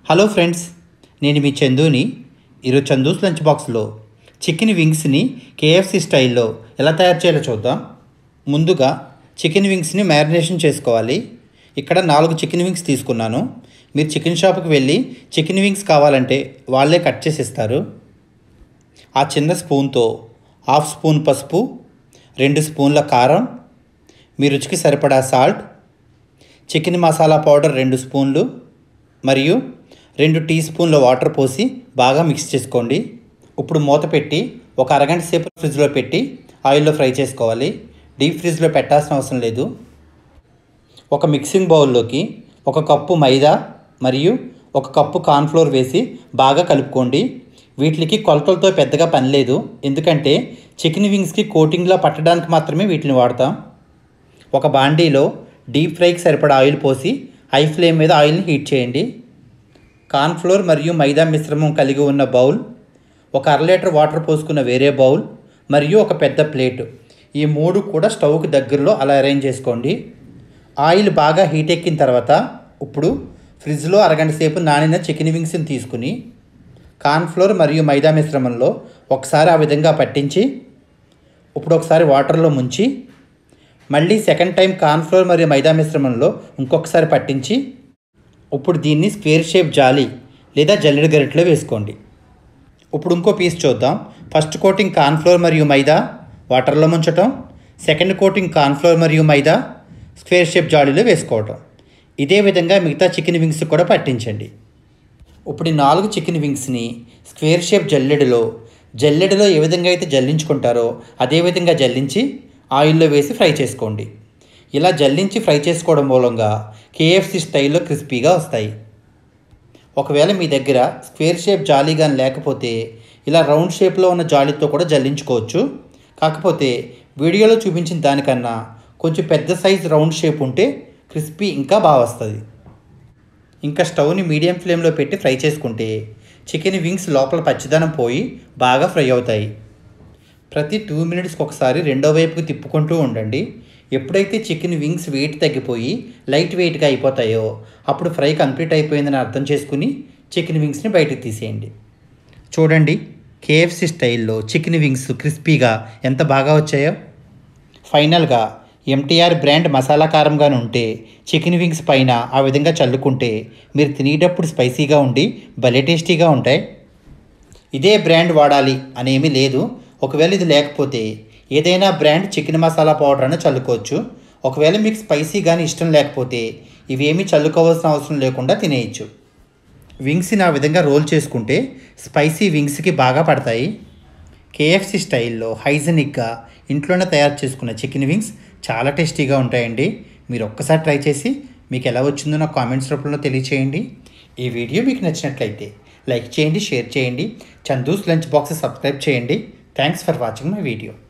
hello friends నేను మీ చందుని ఈరోజు చందూస్ లంచ్ బాక్స్లో చికెన్ వింగ్స్ని కేఎఫ్సి స్టైల్లో ఎలా తయారు చేయాలో చూద్దాం ముందుగా చికెన్ వింగ్స్ని మ్యారినేషన్ చేసుకోవాలి ఇక్కడ నాలుగు చికెన్ వింగ్స్ తీసుకున్నాను మీరు చికెన్ షాప్కి వెళ్ళి చికెన్ వింగ్స్ కావాలంటే వాళ్ళే కట్ చేసి ఇస్తారు ఆ చిన్న స్పూన్తో హాఫ్ స్పూన్ పసుపు రెండు స్పూన్ల కారం మీ రుచికి సరిపడా సాల్ట్ చికెన్ మసాలా పౌడర్ రెండు స్పూన్లు మరియు రెండు టీ స్పూన్ల వాటర్ పోసి బాగా మిక్స్ చేసుకోండి ఇప్పుడు మూత పెట్టి ఒక అరగంట సేపు ఫ్రిడ్జ్లో పెట్టి ఆయిల్లో ఫ్రై చేసుకోవాలి డీప్ ఫ్రిడ్జ్లో పెట్టాల్సిన అవసరం లేదు ఒక మిక్సింగ్ బౌల్లోకి ఒక కప్పు మైదా మరియు ఒక కప్పు కార్న్ఫ్లోర్ వేసి బాగా కలుపుకోండి వీటికి కొలతలతో పెద్దగా పని లేదు ఎందుకంటే చికెన్ వింగ్స్కి కోటింగ్లా పట్టడానికి మాత్రమే వీటిని వాడతాం ఒక బాండీలో డీప్ ఫ్రైకి సరిపడా ఆయిల్ పోసి హై ఫ్లేమ్ మీద ఆయిల్ని హీట్ చేయండి కార్న్ఫ్లోర్ మరియు మైదా మిశ్రమం కలిగి ఉన్న బౌల్ ఒక అర లీటర్ వాటర్ పోసుకున్న వేరే బౌల్ మరియు ఒక పెద్ద ప్లేట్ ఈ మూడు కూడా స్టవ్కి దగ్గరలో అలా అరేంజ్ చేసుకోండి ఆయిల్ బాగా హీట్ ఎక్కిన తర్వాత ఇప్పుడు ఫ్రిడ్జ్లో అరగంట సేపు నానిన చికెన్ వింగ్స్ని తీసుకుని కార్న్ఫ్లోర్ మరియు మైదా మిశ్రమంలో ఒకసారి ఆ విధంగా పట్టించి ఇప్పుడు ఒకసారి వాటర్లో ముంచి మళ్ళీ సెకండ్ టైం కార్న్ఫ్లోర్ మరియు మైదా మిశ్రమంలో ఇంకొకసారి పట్టించి ఇప్పుడు దీన్ని స్క్వేర్ షేప్ జాలి లేదా జల్లెడ గరిటెలో వేసుకోండి ఇప్పుడు ఇంకో పీస్ చూద్దాం ఫస్ట్ కోటింగ్ కార్న్ఫ్లోర్ మరియు మైదా వాటర్లో ముంచటం సెకండ్ కోటింగ్ కార్న్ఫ్లోర్ మరియు మైదా స్క్వేర్ షేప్ జాలీలో వేసుకోవటం ఇదే విధంగా మిగతా చికెన్ వింగ్స్ కూడా పట్టించండి ఇప్పుడు ఈ నాలుగు చికెన్ వింగ్స్ని స్క్వేర్ షేప్ జల్లెడలో జల్లెడలో ఏ విధంగా అయితే జల్లించుకుంటారో అదే విధంగా జల్లించి ఆయిల్లో వేసి ఫ్రై చేసుకోండి ఇలా జల్లించి ఫ్రై చేసుకోవడం మూలంగా కేఎఫ్సి స్టైల్లో క్రిస్పీగా వస్తాయి ఒకవేళ మీ దగ్గర స్క్వేర్ షేప్ జాలీ కానీ లేకపోతే ఇలా రౌండ్ షేప్లో ఉన్న జాలీతో కూడా జల్లించుకోవచ్చు కాకపోతే వీడియోలో చూపించిన దానికన్నా కొంచెం పెద్ద సైజ్ రౌండ్ షేప్ ఉంటే క్రిస్పీ ఇంకా బాగా వస్తుంది ఇంకా స్టవ్ని మీడియం ఫ్లేమ్లో పెట్టి ఫ్రై చేసుకుంటే చికెన్ వింగ్స్ లోపల పచ్చిదనం పోయి బాగా ఫ్రై అవుతాయి ప్రతి టూ మినిట్స్కి ఒకసారి రెండో వైపుకి తిప్పుకుంటూ ఉండండి ఎప్పుడైతే చికెన్ వింగ్స్ వెయిట్ తగ్గిపోయి లైట్ వెయిట్గా అయిపోతాయో అప్పుడు ఫ్రై కంప్లీట్ అయిపోయిందని అర్థం చేసుకుని చికెన్ వింగ్స్ని బయటకు తీసేయండి చూడండి కేఎఫ్సి స్టైల్లో చికెన్ వింగ్స్ క్రిస్పీగా ఎంత బాగా వచ్చాయో ఫైనల్గా ఎంటీఆర్ బ్రాండ్ మసాలా కారంగానే ఉంటే చికెన్ వింగ్స్ పైన ఆ విధంగా చల్లుకుంటే మీరు తినేటప్పుడు స్పైసీగా ఉండి భలే టేస్టీగా ఉంటాయి ఇదే బ్రాండ్ వాడాలి అనేమీ లేదు ఒకవేళ ఇది లేకపోతే ఏదైనా బ్రాండ్ చికెన్ మసాలా పౌడర్ అని చల్లుకోవచ్చు ఒకవేళ మీకు స్పైసీ కానీ ఇష్టం లేకపోతే ఇవేమీ చల్లుకోవాల్సిన అవసరం లేకుండా తినేయచ్చు వింగ్స్ని ఆ విధంగా రోల్ చేసుకుంటే స్పైసీ వింగ్స్కి బాగా పడతాయి కేఎఫ్సి స్టైల్లో హైజెనిక్గా ఇంట్లోనే తయారు చేసుకున్న చికెన్ వింగ్స్ చాలా టేస్టీగా ఉంటాయండి మీరు ఒక్కసారి ట్రై చేసి మీకు ఎలా వచ్చిందో నాకు కామెంట్స్ రూపంలో తెలియచేయండి ఈ వీడియో మీకు నచ్చినట్లయితే లైక్ చేయండి షేర్ చేయండి చందూస్ లంచ్ బాక్స్ సబ్స్క్రైబ్ చేయండి thanks for watching my video